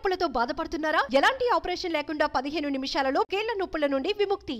నొప్పులతో బాధపడుతున్నారా ఎలాంటి ఆపరేషన్ లేకుండా పదిహేను నిమిషాలలో కీళ్ల నొప్పుల నుండి విముక్తి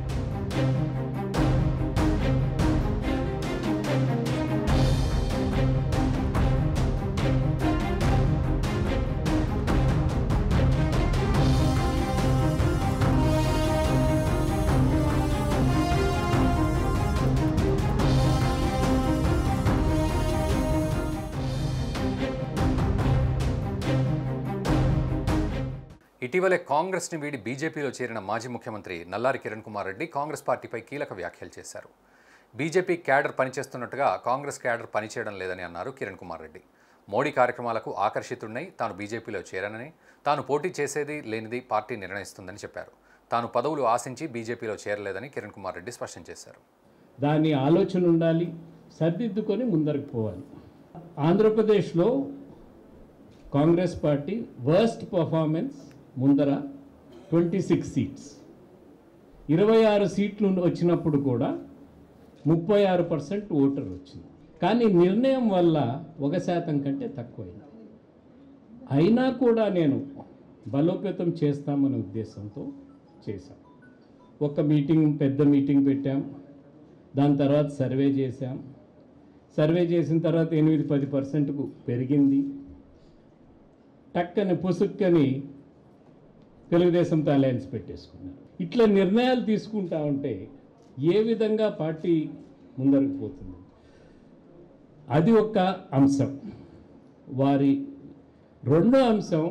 ఇటీవలే కాంగ్రెస్ని వీడి బీజేపీలో చేరిన మాజీ ముఖ్యమంత్రి నల్లారి కిరణ్ కుమార్ రెడ్డి కాంగ్రెస్ పార్టీపై కీలక వ్యాఖ్యలు చేశారు బీజేపీ క్యాడర్ పనిచేస్తున్నట్టుగా కాంగ్రెస్ క్యాడర్ పనిచేయడం లేదని అన్నారు కిరణ్ కుమార్ రెడ్డి మోడీ కార్యక్రమాలకు ఆకర్షితుడినై తాను బీజేపీలో చేరనని తాను పోటీ చేసేది లేనిది పార్టీ నిర్ణయిస్తుందని చెప్పారు తాను పదవులు ఆశించి బీజేపీలో చేరలేదని కిరణ్ కుమార్ రెడ్డి స్పష్టం చేశారు దాని ఆలోచన ఉండాలి సర్దిద్దుకొని ముందరకు పోవాలి ఆంధ్రప్రదేశ్లో కాంగ్రెస్ పార్టీ వర్స్ట్ పర్ఫార్మెన్స్ ముందర ట్వంటీ సిక్స్ సీట్స్ ఇరవై ఆరు సీట్లు వచ్చినప్పుడు కూడా ముప్పై ఆరు పర్సెంట్ ఓటర్ వచ్చింది కానీ నిర్ణయం వల్ల ఒక శాతం కంటే తక్కువైంది అయినా కూడా నేను బలోపేతం చేస్తామనే ఉద్దేశంతో చేశాం ఒక మీటింగ్ పెద్ద మీటింగ్ పెట్టాం దాని తర్వాత సర్వే చేశాం సర్వే చేసిన తర్వాత ఎనిమిది పది పర్సెంట్కు పెరిగింది టక్కని పుసుక్కని తెలుగుదేశంతో అలయన్స్ పెట్టేసుకున్నారు ఇట్లా నిర్ణయాలు తీసుకుంటా ఉంటే ఏ విధంగా పార్టీ ముందరకు పోతుంది అది ఒక అంశం వారి రెండో అంశం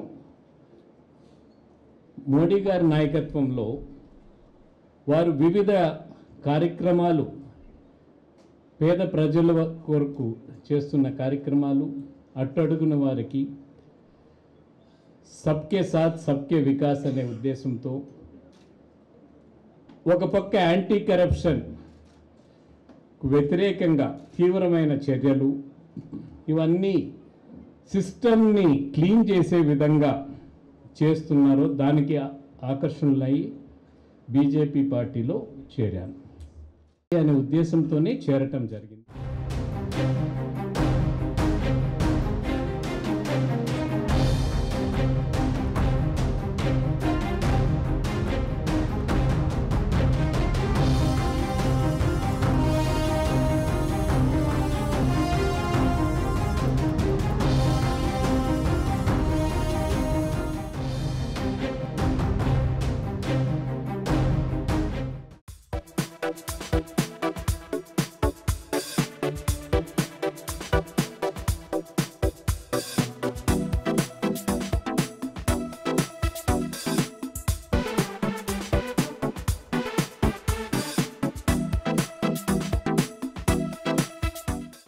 మోడీ గారి నాయకత్వంలో వారు వివిధ కార్యక్రమాలు పేద ప్రజల కొరకు చేస్తున్న కార్యక్రమాలు అట్టడుగున వారికి సబ్కే సాత్ సబ్కే వికాస్ అనే ఉద్దేశంతో ఒక పక్క యాంటీ కరప్షన్ వ్యతిరేకంగా తీవ్రమైన చర్యలు ఇవన్నీ సిస్టమ్ని క్లీన్ చేసే విధంగా చేస్తున్నారో దానికి ఆకర్షణలై బీజేపీ పార్టీలో చేరాను అనే ఉద్దేశంతోనే చేరటం జరిగింది